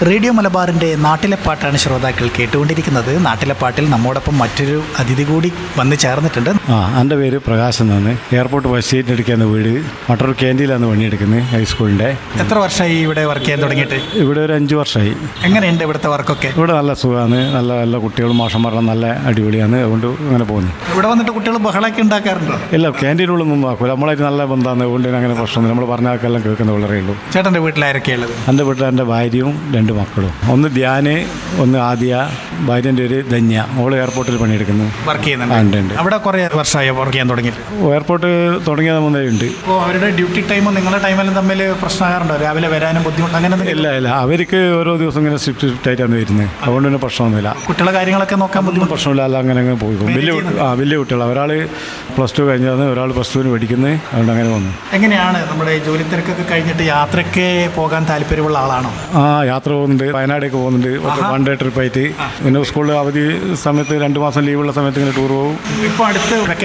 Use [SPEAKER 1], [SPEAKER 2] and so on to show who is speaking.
[SPEAKER 1] Radio മലബാറിൻ്റെ നാട്ടിലെ പാട്ടാണ് ശ്രോതാക്കൾ കേട്ടുകൊണ്ടിരിക്കുന്നത് നാട്ടിലെ പാട്ടിൽ നമ്മോടൊപ്പം മറ്റൊരു അതിഥി കൂടി വന്ന് ചേർന്നിട്ടുണ്ട്
[SPEAKER 2] ആ എൻ്റെ പേര് പ്രകാശ് എന്നാണ് എയർപോർട്ട് ബസ് സീറ്റ് എടുക്കുന്ന വീട് മട്ടൂർ ക്യാൻറ്റീനിലാണ് പണിയെടുക്കുന്നത് ഹൈസ്കൂളിൻ്റെ
[SPEAKER 1] എത്ര വർഷമായി ഇവിടെ വർക്ക് ചെയ്യാൻ തുടങ്ങിയിട്ട്
[SPEAKER 2] ഇവിടെ ഒരു അഞ്ച് വർഷമായി
[SPEAKER 1] എങ്ങനെയുണ്ട് ഇവിടുത്തെ വർക്കൊക്കെ
[SPEAKER 2] ഇവിടെ നല്ല സുഖമാണ് നല്ല നല്ല കുട്ടികളും മാഷന്മാരെല്ലാം നല്ല അടിപൊളിയാണ് അതുകൊണ്ട് അങ്ങനെ പോകുന്നു
[SPEAKER 1] ഇവിടെ വന്നിട്ട് കുട്ടികൾ ബഹളമൊക്കെ ഉണ്ടാക്കാറുണ്ടോ
[SPEAKER 2] ഇല്ല ക്യാൻറ്റീനുള്ളൊന്നും ആക്കൂല നമ്മളായിട്ട് നല്ല ബന്ധമാണ് അതുകൊണ്ട് അങ്ങനെ പ്രശ്നമൊന്നും നമ്മൾ പറഞ്ഞ ആൾക്കെല്ലാം കേൾക്കുന്ന വളരെ ഉള്ളൂ
[SPEAKER 1] ചേട്ടൻ്റെ വീട്ടിലാരൊക്കെയുള്ളത്
[SPEAKER 2] എൻ്റെ വീട്ടിൽ എൻ്റെ ഭാര്യയും രണ്ട് മക്കളും ഒന്ന് ധ്യാന് ഒന്ന് ആദ്യ ഭാര്യൻ്റെ ഒരു ധന്യ ഓൾ എയർപോർട്ടിൽ പണിയെടുക്കുന്നു
[SPEAKER 1] വർക്ക്
[SPEAKER 2] ആ,
[SPEAKER 1] ചെയ്യുന്നുണ്ട്
[SPEAKER 2] ഉണ്ട് ഉണ്ട്
[SPEAKER 1] അവിടെ കുറേ വർഷമായി വർക്ക് ചെയ്യാൻ തുടങ്ങിയിട്ട്
[SPEAKER 2] എയർപോർട്ട് തുടങ്ങിയത് മുതലേ ഉണ്ട്
[SPEAKER 1] അപ്പോൾ അവരുടെ ഡ്യൂട്ടി ടൈമും നിങ്ങളുടെ ടൈമിലും തമ്മിൽ പ്രശ്നമാകാറുണ്ടോ രാവിലെ വരാനും ബുദ്ധിമുട്ട് അങ്ങനെ എന്തെങ്കിലും?
[SPEAKER 2] ഇല്ല ഇല്ല അവർക്ക് ഓരോ ദിവസം ഇങ്ങനെ ഷിഫ്റ്റ് ഷിഫ്റ്റ് ആയിട്ടാണ് വരുന്നത് അതുകൊണ്ട് തന്നെ പ്രശ്നമൊന്നുമില്ല
[SPEAKER 1] കുട്ടികളെ കാര്യങ്ങളൊക്കെ നോക്കാൻ ബുദ്ധിമുട്ട്
[SPEAKER 2] പ്രശ്നമില്ല അല്ല അങ്ങനെ അങ്ങ് പോയി പോകും വലിയ കുട്ടി- ആ വലിയ കുട്ടികൾ ഒരാൾ പ്ലസ് ടു കഴിഞ്ഞതാണ് ഒരാൾ പ്ലസ് ടുവിന് പഠിക്കുന്നത് അതുകൊണ്ട് അങ്ങനെ വന്നു
[SPEAKER 1] എങ്ങനെയാണ് നമ്മുടെ ഈ ജോലി തിരക്കൊക്കെ കഴിഞ്ഞിട്ട് യാത്രയ്ക്ക് പോകാൻ താല്പര്യമുള്ള ആളാണോ
[SPEAKER 2] ആ യാത്ര പോകുന്നുണ്ട് വയനാടേക്ക് പോകുന്നുണ്ട് വൺ ഡേ ട്രിപ്പായിട്ട് പിന്നെ സ്കൂളിൽ അവധി സമയത്ത് രണ്ട് മാസം ലീവുള്ള സമയത്ത് ഇങ്ങനെ ടൂർ പോകും
[SPEAKER 1] ഇപ്പോൾ അടുത്ത്